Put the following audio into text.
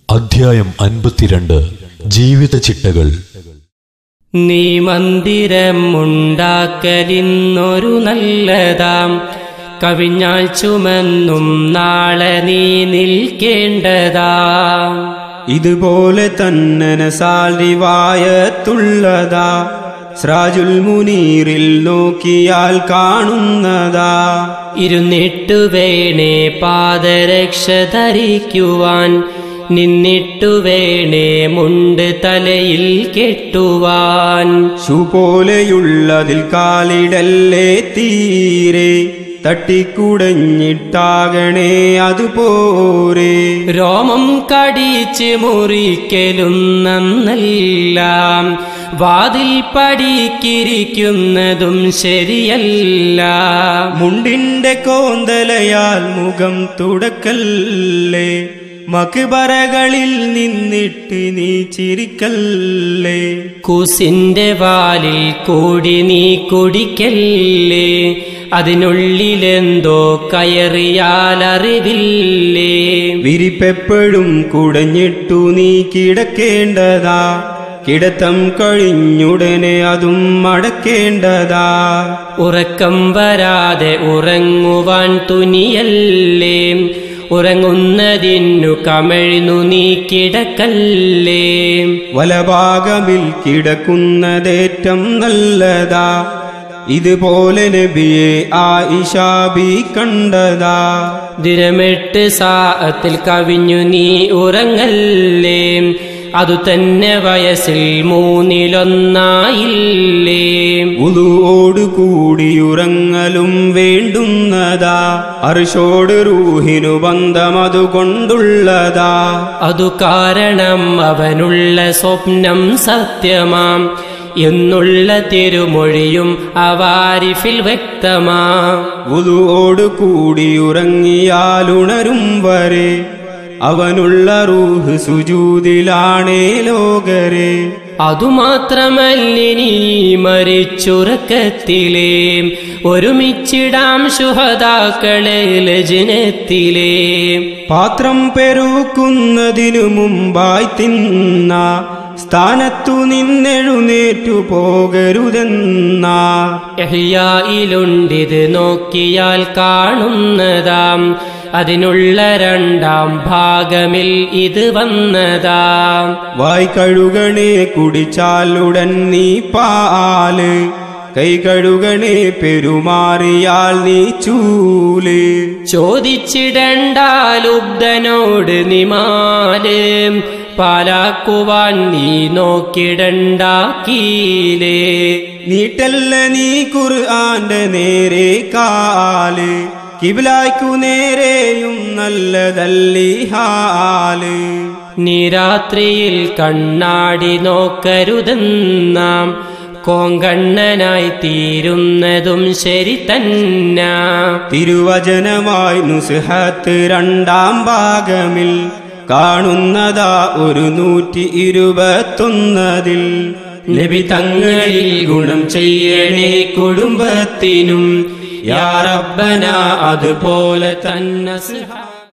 അധ്യായം അൻപത്തിരണ്ട് ജീവിത ചിട്ടകൾ നീ മന്ദിരം ഉണ്ടാക്കലിന്നൊരു നല്ലതാം കവിഞ്ഞാൽ ചുമന്നും നാളെ നീ നിൽക്കേണ്ടതാം ഇതുപോലെ തന്നെ സാൽവായത്തുള്ളതാ സ്രാജുൽ മുനീറിൽ നോക്കിയാൽ കാണുന്നതാ ഇരുന്നിട്ടു വേണേ പാദരക്ഷ ധരിക്കുവാൻ നിന്നിട്ടു വേണേ മുണ്ട് തലയിൽ കെട്ടുവാൻ ഷൂ പോലെയുള്ളതിൽ കാലിടല്ലേ തീരെ തട്ടിക്കുടഞ്ഞിട്ടാകണേ അതുപോരെ രോമം കടിച്ച് മുറിക്കലും നന്നല്ല വാതിൽ പടിക്കിരിക്കുന്നതും ശരിയല്ല മുണ്ടിന്റെ കോന്തലയാൽ മുഖം തുടക്കല്ലേ മക്ബറകളിൽ നിന്നിട്ട് നീ ചിരിക്കല്ലേ കുസിന്റെ വാലിൽ കൂടി നീ കുടിക്കല്ലേ അതിനുള്ളിലെന്തോ കയറിയാൽ അറിവില്ലേ വിരിപ്പെപ്പോഴും കുടഞ്ഞിട്ടു നീ കിടക്കേണ്ടതാ കിടത്തം കഴിഞ്ഞുടനെ അതും മടക്കേണ്ടതാ ഉറക്കം വരാതെ ഉറങ്ങുവാൻ തുനിയല്ലേ ഉറങ്ങുന്നതിനു കമഴ്ന്നു നീ കിടക്കല്ലേ വലഭാഗമിൽ കിടക്കുന്നതേറ്റം നല്ലതാ ഇതുപോലെ നബിയെ ആയിഷാബി കണ്ടതാ ദിനമെട്ട് സാഅത്തിൽ കവിഞ്ഞു നീ ഉറങ്ങല്ലേ അതു തന്നെ വയസ്സിൽ മൂന്നിലൊന്നായില്ലേ ഉളുവോട് കൂടിയുറങ്ങലും വേണ്ടുന്നതാ അർഷോട് റൂഹിനു ബന്ധം അതുകൊണ്ടുള്ളതാ അതു കാരണം അവനുള്ള സ്വപ്നം സത്യമാം എന്നുള്ള തിരുമൊഴിയും അവാരിഫിൽ വ്യക്തമാ ഉളുവോട് കൂടിയുറങ്ങിയാലുണരും വരെ അവനുള്ള റൂഹ് സുജൂതിലാണേ ലോകരെ അതുമാത്രമല്ലിനി മരിച്ചുറക്കത്തിലേ ഒരുമിച്ചിടാം ശുഹതാക്കളെ ലജനത്തിലേ പാത്രം പെരുക്കുന്നതിനു മുമ്പായി തിന്ന സ്ഥാനത്തു നിന്നെഴുന്നേറ്റു പോകരുതെന്ന എഹ്യായിലുണ്ടിത് നോക്കിയാൽ കാണുന്നതാം അതിനുള്ള രണ്ടാം ഭാഗമിൽ ഇത് വന്നതാം വായ് കഴുകണേ കുടിച്ചാൽ ഉടൻ നീ പാല് കൈ കഴുകണേ പെരുമാറിയാൽ നീ ചൂല് ചോദിച്ചിടണ്ടാലുബ്ധനോട് നിമാല് പാലാക്കുവാൻ നീ നോക്കിടണ്ടാക്കീലേ നീട്ടല്ല നീ ഖുർആന്റെ നേരെ കാല് കിബിലായ്ക്കു നേരെയും നല്ലതല്ലി ഹാല് നീ രാത്രിയിൽ കണ്ണാടി നോക്കരുതെന്നാം കോങ്കണ്ണനായി തീരുന്നതും ശരി തന്ന തിരുവചനമായി നുസ്ഹത്ത് രണ്ടാം ഭാഗമിൽ കാണുന്നതാ ഒരു നൂറ്റി ഇരുപത്തൊന്നതിൽ നബി തങ്ങളിൽ ഗുണം ചെയ്യണേ കുടുംബത്തിനും യാ റബ്ബന അതുപോലെ തന്നെ സഹാ